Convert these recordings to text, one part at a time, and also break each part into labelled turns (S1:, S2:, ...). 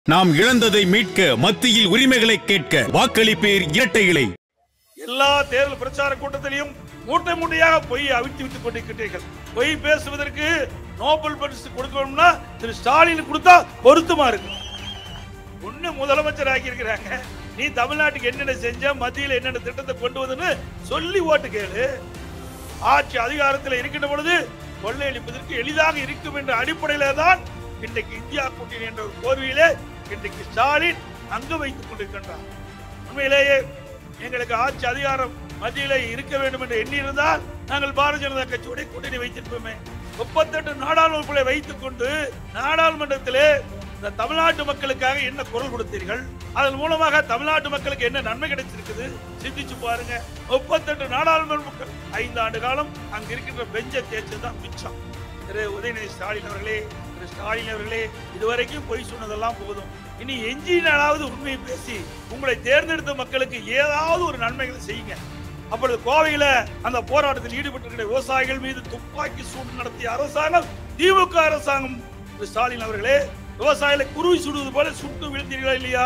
S1: நாம் இழந்ததை மீட்க மத்தியில் உரிமைகளை கேட்க வாக்களிப்பேர் இரட்டை இலை
S2: எல்லா தேர்தல் பிரச்சார கூட்டத்திலையும் மூட்டை மூட்டையாக பொய் அவிழ்த்து விட்டுக் கொண்டிருக்கிறீர்கள் பொய் பேசுவதற்கு நோபல் பரிசு கொடுக்கணும்னா திரு ஸ்டாலின் கொடுத்தா பொருத்தமா இருக்கும் ஒண்ணு முதலமைச்சர் ஆக்கியிருக்கிறாங்க நீ தமிழ்நாட்டுக்கு என்னென்ன செஞ்ச மத்தியில் என்னென்ன திட்டத்தை கொண்டு வந்தன்னு சொல்லி ஓட்டு கேளு ஆட்சி அதிகாரத்தில் இருக்கின்ற பொழுது கொள்ளையடிப்பதற்கு எளிதாக இருக்கும் என்ற அடிப்படையில தான் இன்றைக்கு இந்தியா கூட்டணி என்ற ஒரு கோர்வையிலே இன்றைக்கு ஸ்டாலின் அங்கு வைத்துக் கொண்டிருக்கின்றார் உண்மையிலேயே எங்களுக்கு ஆட்சி அதிகாரம் மத்தியிலே இருக்க வேண்டும் என்று எண்ணி இருந்தால் நாங்கள் பாரதிய ஜனதா கட்சியோட கூட்டணி வைத்திருப்போமே முப்பத்தெட்டு நாடாளுமன்றங்களை வைத்துக் கொண்டு நாடாளுமன்றத்திலே இந்த தமிழ்நாட்டு மக்களுக்காக என்ன குரல் கொடுத்தீர்கள் அதன் மூலமாக தமிழ்நாட்டு மக்களுக்கு என்ன நன்மை கிடைச்சிருக்குது சிந்திச்சு பாருங்க முப்பத்தெட்டு நாடாளுமன்ற மக்கள் ஐந்து ஆண்டு காலம் அங்க இருக்கின்ற பெஞ்சை தேய்ச்சது தான் மிச்சம் திரு உதயநிதி ஸ்டாலின் அவர்களே திரு ஸ்டாலின் அவர்களே இதுவரைக்கும் பொய் சொன்னதெல்லாம் போதும் இனி எஞ்சினாலாவது உண்மையை பேசி உங்களை தேர்ந்தெடுத்த மக்களுக்கு ஏதாவது ஒரு நன்மைகளை செய்யுங்க அப்பொழுது கோவையில அந்த போராட்டத்தில் ஈடுபட்டிருக்கிற விவசாயிகள் மீது துப்பாக்கி சூடு நடத்திய அரசாங்கம் திமுக அரசாங்கம் திரு ஸ்டாலின் அவர்களே விவசாயிகளை குருவி சுடுவது போல சுட்டு வீழ்த்தீர்களா இல்லையா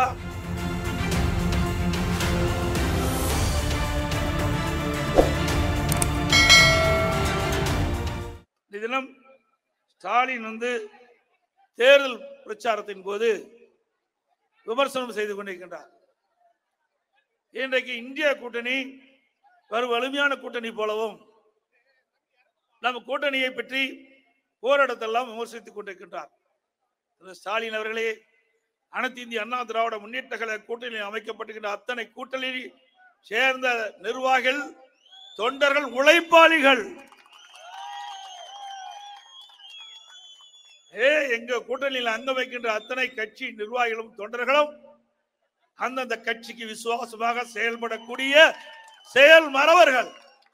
S2: இந்த தினம் ஸ்டாலின் வந்து தேர்தல் பிரச்சாரத்தின் போது விமர்சனம் செய்து கொண்டிருக்கின்றார் இன்றைக்கு இந்தியா கூட்டணி ஒரு வலிமையான கூட்டணி போலவும் நம்ம கூட்டணியை பற்றி போராட்டத்தெல்லாம் விமர்சித்துக் கொண்டிருக்கின்றார் திரு ஸ்டாலின் அவர்களே அனைத்து இந்திய அண்ணா திராவிட முன்னேற்ற கழக கூட்டணியில் அமைக்கப்பட்டிருக்கின்ற அத்தனை கூட்டணியில் சேர்ந்த நிர்வாகிகள் தொண்டர்கள் உழைப்பாளிகள் ஏ எங்க கூட்டணியில் அங்கம் வைக்கின்ற அத்தனை கட்சி நிர்வாகிகளும் தொண்டர்களும் அந்தந்த கட்சிக்கு விசுவாசமாக செயல்படக்கூடிய செயல் மறவர்கள்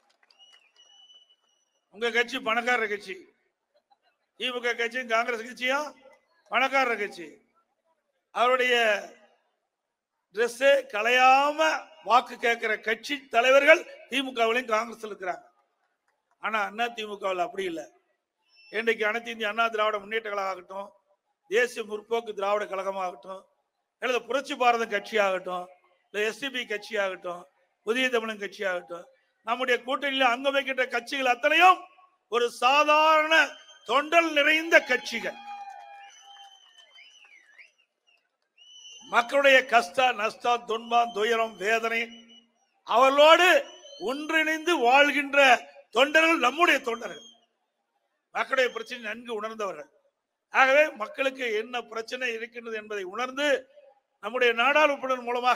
S2: உங்க கட்சி பணக்காரர் கட்சி திமுக கட்சியும் காங்கிரஸ் கட்சியும் பணக்காரர் கட்சி அவருடைய ட்ரெஸ்ஸே கலையாம வாக்கு கேட்கிற கட்சி தலைவர்கள் திமுகவிலையும் காங்கிரஸ் இருக்கிறாங்க ஆனா அண்ணா திமுகவில் அப்படி இல்லை இன்றைக்கு அனைத்து இந்திய அண்ணா திராவிட முன்னேற்ற கழகம் ஆகட்டும் தேசிய முற்போக்கு திராவிட கழகமாகட்டும் அல்லது புரட்சி பாரதம் கட்சியாகட்டும் இல்லை எஸ்டிபி கட்சியாகட்டும் புதிய தமிழன் கட்சியாகட்டும் நம்முடைய கூட்டணியில் அங்கம் வைக்கின்ற கட்சிகள் அத்தனையும் ஒரு சாதாரண தொண்டல் நிறைந்த கட்சிகள் மக்களுடைய கஷ்ட நஷ்டம் துன்பம் துயரம் வேதனை அவர்களோடு ஒன்றிணைந்து வாழ்கின்ற தொண்டர்கள் நம்முடைய தொண்டர்கள் மக்களுடைய பிரச்சனை நன்கு உணர்ந்தவர்கள் ஆகவே மக்களுக்கு என்ன பிரச்சனை இருக்கின்றது என்பதை உணர்ந்து நம்முடைய நாடாளுமன்ற மூலமாக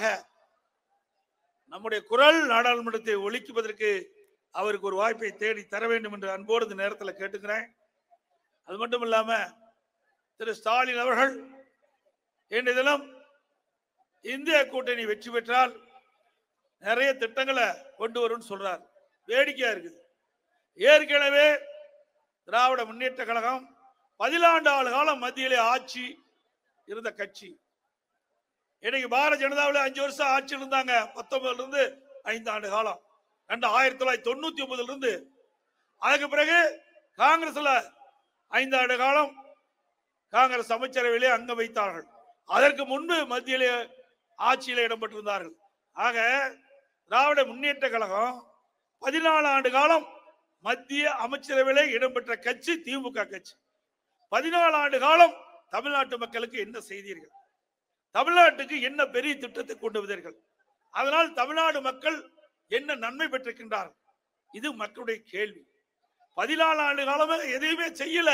S2: நம்முடைய குரல் நாடாளுமன்றத்தை ஒழிக்குவதற்கு அவருக்கு ஒரு வாய்ப்பை தேடி தர வேண்டும் என்று அன்போடு இந்த நேரத்தில் கேட்டுக்கிறேன் அது மட்டும் இல்லாம திரு ஸ்டாலின் அவர்கள் இன்றைய தினம் இந்திய கூட்டணி வெற்றி பெற்றால் நிறைய திட்டங்களை கொண்டு வரும்னு சொல்றார் வேடிக்கையா இருக்குது ஏற்கனவே திராவிட முன்னேற்ற கழகம் பதினாண்டு ஆண்டு காலம் மத்தியிலே ஆட்சி இருந்த கட்சி இன்னைக்கு பாரதிய ஜனதாவில் அஞ்சு வருஷம் ஆட்சி இருந்தாங்க பத்தொன்பதுல இருந்து ஐந்து ஆண்டு காலம் ரெண்டு ஆயிரத்தி தொள்ளாயிரத்தி தொண்ணூத்தி ஒன்பதுல இருந்து அதுக்கு பிறகு காங்கிரஸ்ல ஐந்து ஆண்டு காலம் காங்கிரஸ் அமைச்சரவையிலே அங்க வைத்தார்கள் அதற்கு முன்பு மத்தியிலே ஆட்சியில இடம்பெற்றிருந்தார்கள் ஆக திராவிட முன்னேற்ற கழகம் பதினாலு ஆண்டு காலம் மத்திய அமைச்சரவையிலே இடம்பெற்ற கட்சி திமுக கட்சி பதினாலு ஆண்டு காலம் தமிழ்நாட்டு மக்களுக்கு என்ன செய்தீர்கள் தமிழ்நாட்டுக்கு என்ன பெரிய திட்டத்தை கொண்டு வந்தீர்கள் அதனால் தமிழ்நாடு மக்கள் என்ன நன்மை பெற்றிருக்கின்றார்கள் இது மக்களுடைய கேள்வி பதினாலு ஆண்டு காலமே எதையுமே செய்யல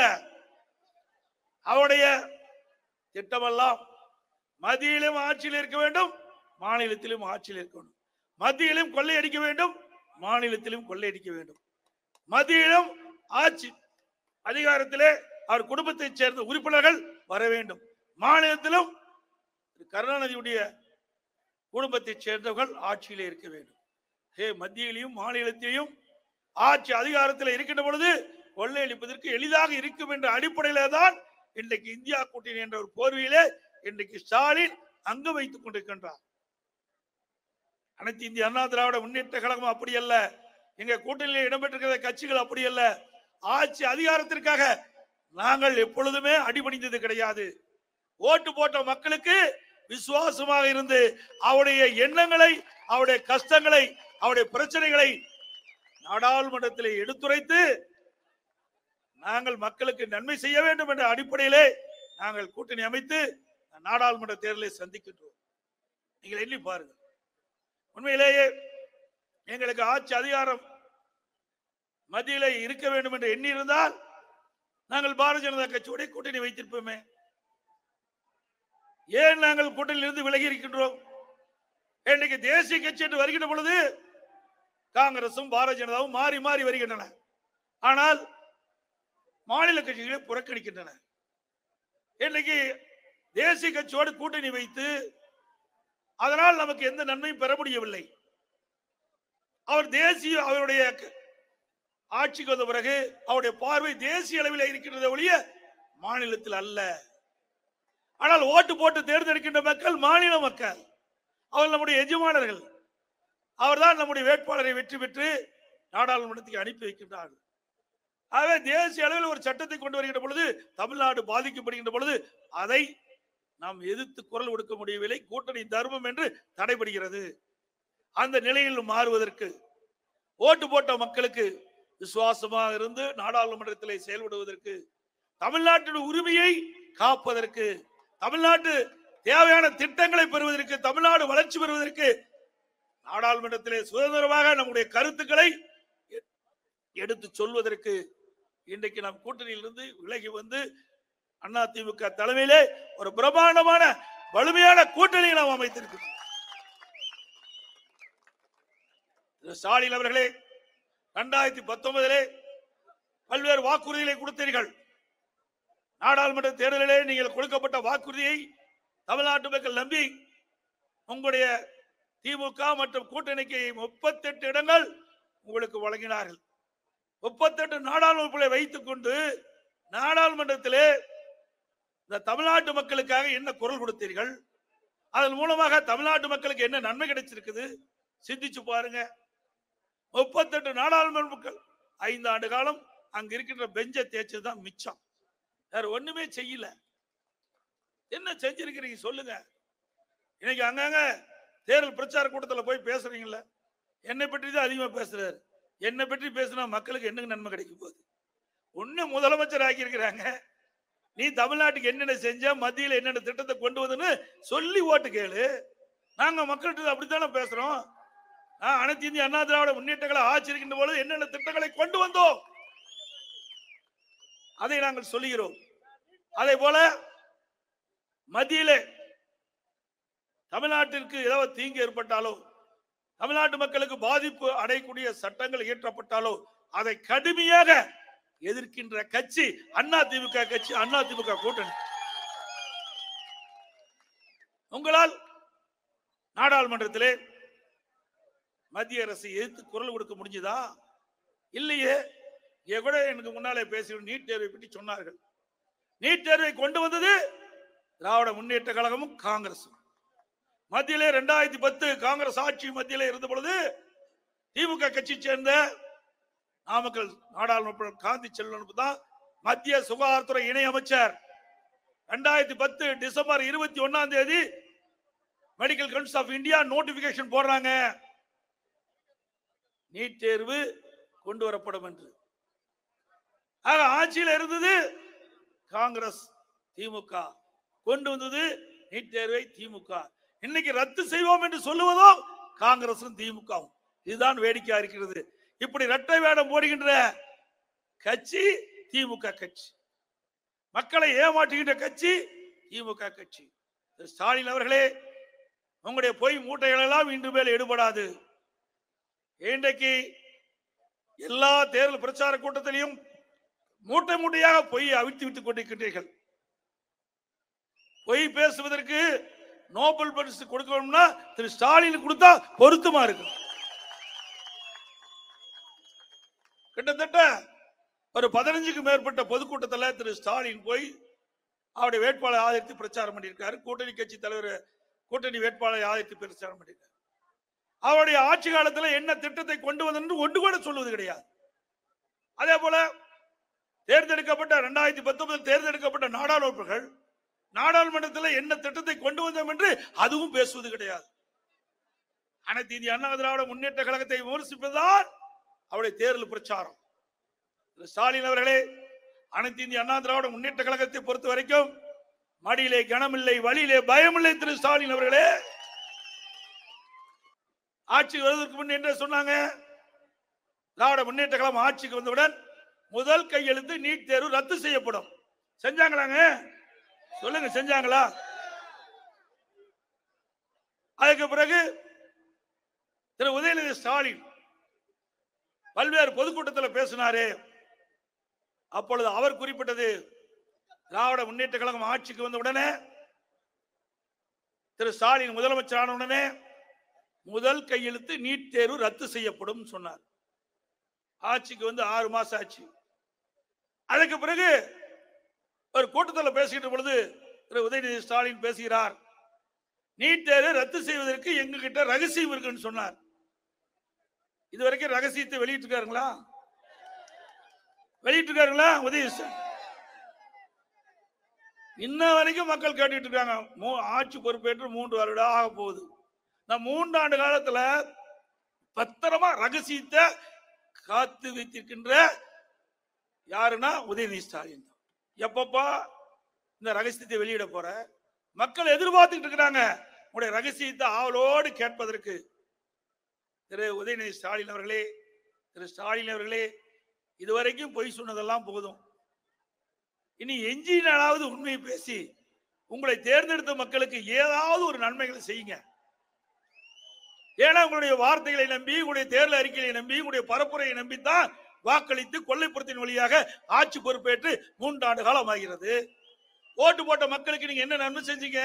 S2: அவருடைய திட்டமெல்லாம் மத்தியிலும் ஆட்சியில் இருக்க வேண்டும் மாநிலத்திலும் ஆட்சியில் இருக்க வேண்டும் மத்தியிலும் கொள்ளையடிக்க வேண்டும் மாநிலத்திலும் கொள்ளையடிக்க வேண்டும் மத்தியிலும் ஆட்சி அதிகாரத்திலே அவர் குடும்பத்தைச் சேர்ந்த உறுப்பினர்கள் வர வேண்டும் மாநிலத்திலும் திரு கருணாநிதியுடைய குடும்பத்தைச் சேர்ந்தவர்கள் ஆட்சியிலே இருக்க வேண்டும் ஹே மத்தியிலையும் மாநிலத்திலையும் ஆட்சி அதிகாரத்தில் இருக்கின்ற பொழுது கொள்ளையடிப்பதற்கு எளிதாக இருக்கும் என்ற அடிப்படையில தான் இன்றைக்கு இந்தியா கூட்டணி என்ற ஒரு போர்வையிலே இன்றைக்கு ஸ்டாலின் அங்கு வைத்துக் கொண்டிருக்கின்றார் அனைத்து இந்திய அண்ணா திராவிட முன்னேற்ற கழகம் அப்படி அல்ல எங்க கூட்டணியில் இடம்பெற்றிருக்கிற கட்சிகள் அப்படி அல்ல ஆட்சி அதிகாரத்திற்காக நாங்கள் எப்பொழுதுமே அடிபணிந்தது கிடையாது ஓட்டு போட்ட மக்களுக்கு விசுவாசமாக இருந்து அவருடைய எண்ணங்களை அவருடைய கஷ்டங்களை அவருடைய பிரச்சனைகளை நாடாளுமன்றத்தில் எடுத்துரைத்து நாங்கள் மக்களுக்கு நன்மை செய்ய வேண்டும் என்ற அடிப்படையிலே நாங்கள் கூட்டணி அமைத்து நாடாளுமன்ற தேர்தலை சந்திக்கின்றோம் நீங்கள் எண்ணி பாருங்கள் உண்மையிலேயே எங்களுக்கு ஆட்சி அதிகாரம் மத்தியிலே இருக்க வேண்டும் என்று எண்ணி இருந்தால் நாங்கள் பாரதிய ஜனதா கட்சியோட கூட்டணி வைத்திருப்போமே ஏன் நாங்கள் கூட்டணியிலிருந்து விலகி இருக்கின்றோம் இன்றைக்கு தேசிய கட்சி என்று வருகின்ற பொழுது காங்கிரசும் பாரதிய ஜனதாவும் மாறி மாறி வருகின்றன ஆனால் மாநில கட்சிகளை புறக்கணிக்கின்றன இன்னைக்கு தேசிய கட்சியோடு கூட்டணி வைத்து அதனால் நமக்கு எந்த நன்மையும் பெற முடியவில்லை அவர் தேசிய அவருடைய க- ஆட்சிக்கு வந்த பிறகு அவருடைய பார்வை தேசிய அளவில் இருக்கின்றத ஒழிய மாநிலத்தில் அல்ல ஆனால் ஓட்டு போட்டு தேர்ந்தெடுக்கின்ற மக்கள் மாநில மக்கள் அவர் நம்முடைய எஜமானர்கள் அவர்தான் நம்முடைய வேட்பாளரை வெற்றி பெற்று நாடாளுமன்றத்துக்கு அனுப்பி வைக்கின்றார்கள் ஆகவே தேசிய அளவில் ஒரு சட்டத்தை கொண்டு வருகின்ற பொழுது தமிழ்நாடு பாதிக்கப்படுகின்ற பொழுது அதை நாம் எதிர்த்து குரல் கொடுக்க முடியவில்லை கூட்டணி தர்மம் என்று தடைபடுகிறது அந்த நிலையில் மாறுவதற்கு ஓட்டு போட்ட மக்களுக்கு விசுவாசமாக இருந்து நாடாளுமன்றத்திலே செயல்படுவதற்கு தமிழ்நாட்டின் உரிமையை காப்பதற்கு தமிழ்நாட்டு தேவையான திட்டங்களை பெறுவதற்கு தமிழ்நாடு வளர்ச்சி பெறுவதற்கு நாடாளுமன்றத்திலே சுதந்திரமாக நம்முடைய கருத்துக்களை எ- எடுத்து சொல்வதற்கு இன்றைக்கு நாம் கூட்டணியிலிருந்து விலகி வந்து அதிமுக தலைமையிலே ஒரு பிரம்மாண்டமான வலிமையான கூட்டணியை நாம் அமைத்திருக்கிறோம் திரு ஸ்டாலின் அவர்களே இரண்டாயிரத்தி பத்தொன்பதிலே பல்வேறு வாக்குறுதிகளை கொடுத்தீர்கள் நாடாளுமன்ற தேர்தலிலே நீங்கள் கொடுக்கப்பட்ட வாக்குறுதியை தமிழ்நாட்டு மக்கள் நம்பி உங்களுடைய திமுக மற்றும் கூட்டணிக்கு முப்பத்தெட்டு இடங்கள் உங்களுக்கு வழங்கினார்கள் முப்பத்தெட்டு நாடாளுமன்றங்களை வைத்துக் கொண்டு நாடாளுமன்றத்திலே இந்த தமிழ்நாட்டு மக்களுக்காக என்ன குரல் கொடுத்தீர்கள் அதன் மூலமாக தமிழ்நாட்டு மக்களுக்கு என்ன நன்மை கிடைச்சிருக்குது சிந்திச்சு பாருங்க முப்பத்தெட்டு நாடாளுமன்ற மக்கள் ஐந்து ஆண்டு காலம் அங்க இருக்கின்ற பெஞ்சை தேய்ச்சது தான் மிச்சம் வேற ஒண்ணுமே செய்யல என்ன செஞ்சிருக்கிறீங்க சொல்லுங்க இன்னைக்கு அங்கங்க தேர்தல் பிரச்சார கூட்டத்தில் போய் பேசுறீங்கல்ல என்னை பற்றி தான் அதிகமா பேசுறாரு என்னை பற்றி பேசினா மக்களுக்கு என்ன நன்மை கிடைக்கும் போகுது ஒண்ணு முதலமைச்சர் ஆக்கியிருக்கிறாங்க நீ தமிழ்நாட்டுக்கு என்னென்ன செஞ்ச மத்தியில் என்னென்ன திட்டத்தை கொண்டு வந்தன்னு சொல்லி ஓட்டு கேளு நாங்க மக்கள்கிட்ட அப்படித்தானே பேசுறோம் ஆஹ், அனைத்து இந்திய அண்ணா திராவிட முன்னேற்றங்களை ஆட்சி இருக்கின்ற பொழுது என்னென்ன திட்டங்களை கொண்டு வந்தோம் அதை நாங்கள் சொல்லுகிறோம் அதே போல மத்தியிலே தமிழ்நாட்டிற்கு ஏதாவது தீங்கு ஏற்பட்டாலோ தமிழ்நாட்டு மக்களுக்கு பாதிப்பு அடையக்கூடிய சட்டங்கள் இயற்றப்பட்டாலோ அதை கடுமையாக எதிர்க்கின்ற கட்சி அண்ணா திமுக கட்சி அண்ணா திமுக கூட்டணி உங்களால் நாடாளுமன்றத்திலே மத்திய அரசை எதிர்த்து குரல் கொடுக்க முடிஞ்சதா இல்லையே இங்க கூட எனக்கு முன்னாலே பேசி நீட் தேர்வை பற்றி சொன்னார்கள் நீட் தேர்வை கொண்டு வந்தது திராவிட முன்னேற்ற கழகமும் காங்கிரசும் மத்தியிலே ரெண்டாயிரத்தி பத்து காங்கிரஸ் ஆட்சி மத்தியிலே இருந்த பொழுது திமுக கட்சி சேர்ந்த நாமக்கல் நாடாளுமன்ற காந்தி செல்வனுக்கு தான் மத்திய சுகாதாரத்துறை இணை அமைச்சர் ரெண்டாயிரத்தி பத்து டிசம்பர் இருபத்தி ஒன்னாம் தேதி medical council of India notification போடுறாங்க நீட் தேர்வு கொண்டு வரப்படும் என்று ஆக ஆட்சியில் இருந்தது காங்கிரஸ் திமுக கொண்டு வந்தது நீட் தேர்வை திமுக இன்னைக்கு ரத்து செய்வோம் என்று சொல்லுவதோ காங்கிரசும் திமுகவும் இதுதான் வேடிக்கையா இருக்கிறது இப்படி இரட்டை வேடம் போடுகின்ற கட்சி திமுக கட்சி மக்களை ஏமாற்றுகின்ற கட்சி திமுக கட்சி திரு ஸ்டாலின் அவர்களே உங்களுடைய பொய் மூட்டைகள் எல்லாம் இன்று மேல் எடுபடாது இன்றைக்கு எல்லா தேர்தல் பிரச்சார கூட்டத்திலையும் மூட்டை மூட்டையாக பொய் அவிழ்த்து விட்டுக் கொண்டிருக்கின்றீர்கள் பொய் பேசுவதற்கு நோபல் பரிசு கொடுக்கணும்னா திரு ஸ்டாலின் கொடுத்தா பொருத்தமா இருக்கும் கிட்டத்தட்ட ஒரு பதினஞ்சுக்கு மேற்பட்ட பொதுக்கூட்டத்தில் திரு ஸ்டாலின் போய் அவருடைய வேட்பாளர் ஆதரித்து பிரச்சாரம் பண்ணியிருக்காரு கூட்டணி கட்சி தலைவர் கூட்டணி வேட்பாளரை ஆதரித்து பிரச்சாரம் பண்ணியிருக்காரு அவருடைய ஆட்சி காலத்துல என்ன திட்டத்தை கொண்டு வந்தன்னு ஒன்று கூட சொல்வது கிடையாது அதே போல தேர்ந்தெடுக்கப்பட்ட இரண்டாயிரத்தி பத்தொன்பதில் தேர்ந்தெடுக்கப்பட்ட நாடாளுமன்றங்கள் நாடாளுமன்றத்தில் என்ன திட்டத்தை கொண்டு வந்தோம் என்று அதுவும் பேசுவது கிடையாது அனைத்து இந்திய அண்ணா திராவிட முன்னேற்ற கழகத்தை விமர்சிப்பதுதான் அவருடைய தேர்தல் பிரச்சாரம் திரு ஸ்டாலின் அவர்களே அனைத்து இந்திய அண்ணா திராவிட முன்னேற்ற கழகத்தை பொறுத்த வரைக்கும் மடியிலே கனமில்லை வழியிலே பயமில்லை திரு ஸ்டாலின் அவர்களே ஆட்சி வருவதற்கு முன் என்ன சொன்னாங்க திராவிட முன்னேற்ற கழகம் ஆட்சிக்கு வந்தவுடன் முதல் கையெழுத்து நீட் தேர்வு ரத்து செய்யப்படும் செஞ்சாங்களாங்க சொல்லுங்க செஞ்சாங்களா அதுக்கு பிறகு திரு உதயநிதி ஸ்டாலின் பல்வேறு பொதுக்கூட்டத்தில் பேசினாரே அப்பொழுது அவர் குறிப்பிட்டது திராவிட முன்னேற்ற கழகம் ஆட்சிக்கு வந்த உடனே திரு ஸ்டாலின் முதலமைச்சரான உடனே முதல் கையெழுத்து நீட் தேர்வு ரத்து செய்யப்படும் சொன்னார் ஆட்சிக்கு வந்து ஆறு மாசம் ஆச்சு அதுக்கு பிறகு ஒரு கூட்டத்தில் பேசிக்கிட்ட பொழுது திரு உதயநிதி ஸ்டாலின் பேசுகிறார் நீட் தேர்வு ரத்து செய்வதற்கு எங்க கிட்ட ரகசியம் இருக்குன்னு சொன்னார் இதுவரைக்கும் ரகசியத்தை வெளியிட்டு இருக்காருங்களா வெளியிட்டு இருக்காருங்களா உதய இன்ன வரைக்கும் மக்கள் கேட்டுட்டு இருக்காங்க மூ- ஆட்சி பொறுப்பேற்று மூன்று வருடம் ஆக போகுது இந்த மூன்றாண்டு காலத்துல பத்திரமா ரகசியத்தை காத்து வைத்திருக்கின்ற யாருன்னா உதயநிதி ஸ்டாலின் தான் எப்பப்பா இந்த ரகசியத்தை வெளியிட போற மக்கள் எதிர்பார்த்துட்டு இருக்கிறாங்க உங்களுடைய ரகசியத்தை ஆவலோடு கேட்பதற்கு திரு உதயநிதி ஸ்டாலின் அவர்களே திரு ஸ்டாலின் அவர்களே இதுவரைக்கும் பொய் சொன்னதெல்லாம் போதும் இனி எஞ்சினாலாவது உண்மையை பேசி உங்களை தேர்ந்தெடுத்த மக்களுக்கு ஏதாவது ஒரு நன்மைகளை செய்யுங்க ஏன்னா உங்களுடைய வார்த்தைகளை நம்பி உங்களுடைய தேர்தல் அறிக்கையை நம்பி உங்களுடைய பரப்புரையை நம்பித்தான் வாக்களித்து கொள்ளைப்புறத்தின் வழியாக ஆட்சி பொறுப்பேற்று மூன்றாண்டு காலம் ஆகிறது ஓட்டு போட்ட மக்களுக்கு நீங்க என்ன நன்மை செஞ்சீங்க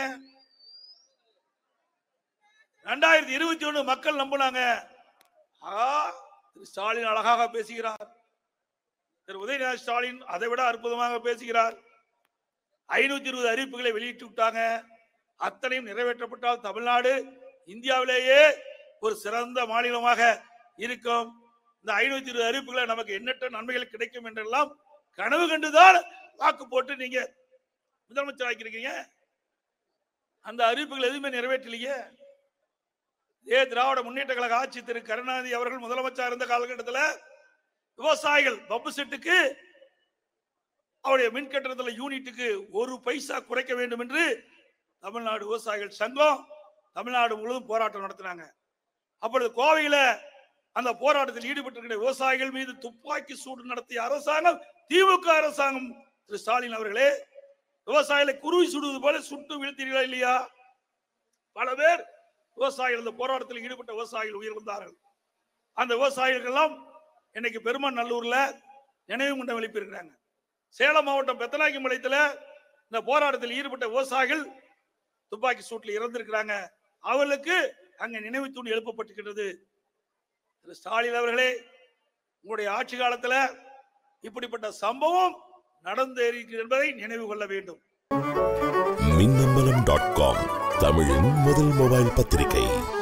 S2: ரெண்டாயிரத்தி இருபத்தி ஒண்ணு மக்கள் நம்பினாங்க ஆ, திரு ஸ்டாலின் அழகாக பேசுகிறார் திரு உதயநிதி ஸ்டாலின் அதை விட அற்புதமாக பேசுகிறார் ஐநூத்தி இருபது அறிவிப்புகளை வெளியிட்டு விட்டாங்க அத்தனையும் நிறைவேற்றப்பட்டால் தமிழ்நாடு இந்தியாவிலேயே ஒரு சிறந்த மாநிலமாக இருக்கும் இந்த ஐநூத்தி இருபது அறிவிப்புகளை நமக்கு எண்ணற்ற நன்மைகள் கிடைக்கும் என்றெல்லாம் கனவு கண்டுதான் வாக்கு போட்டு நீங்க முதலமைச்சர் ஆக்கியிருக்கீங்க அந்த அறிவிப்புகள் எதுவுமே நிறைவேற்றலையே ஏ திராவிட முன்னேற்ற கழக ஆட்சி திரு கருணாநிதி அவர்கள் முதலமைச்சர் இருந்த காலகட்டத்தில் விவசாயிகள் பம்பு செட்டுக்கு அவருடைய மின் கட்டணத்துல யூனிட்டுக்கு ஒரு பைசா குறைக்க வேண்டும் என்று தமிழ்நாடு விவசாயிகள் சங்கம் தமிழ்நாடு முழுவதும் போராட்டம் நடத்தினாங்க அப்பொழுது கோவையில அந்த போராட்டத்தில் ஈடுபட்டிருக்கிற விவசாயிகள் மீது துப்பாக்கி சூடு நடத்திய அரசாங்கம் திமுக அரசாங்கம் திரு ஸ்டாலின் அவர்களே விவசாயிகளை குருவி சுடுவது போல சுட்டு வீழ்த்தீர்களா இல்லையா பல பேர் விவசாயிகள் இந்த போராட்டத்தில் ஈடுபட்ட விவசாயிகள் உயிரிழந்தார்கள் அந்த விவசாயிகள் எல்லாம் இன்னைக்கு பெருமான் நல்லூர்ல நினைவு மண்டம் எழுப்பியிருக்கிறாங்க சேலம் மாவட்டம் பெத்தநாயக்கி மலையத்துல இந்த போராட்டத்தில் ஈடுபட்ட விவசாயிகள் துப்பாக்கி சூட்டில் இறந்திருக்கிறாங்க அவர்களுக்கு அங்க நினைவு தூண் எழுப்பப்பட்டிருக்கிறது திரு ஸ்டாலின் அவர்களே உங்களுடைய ஆட்சி காலத்துல இப்படிப்பட்ட சம்பவம் நடந்தேறியிருக்கிறது என்பதை நினைவு கொள்ள வேண்டும்
S3: மின்னம்பலம் டாட் காம் தமிழின் முதல் மொபைல் பத்திரிகை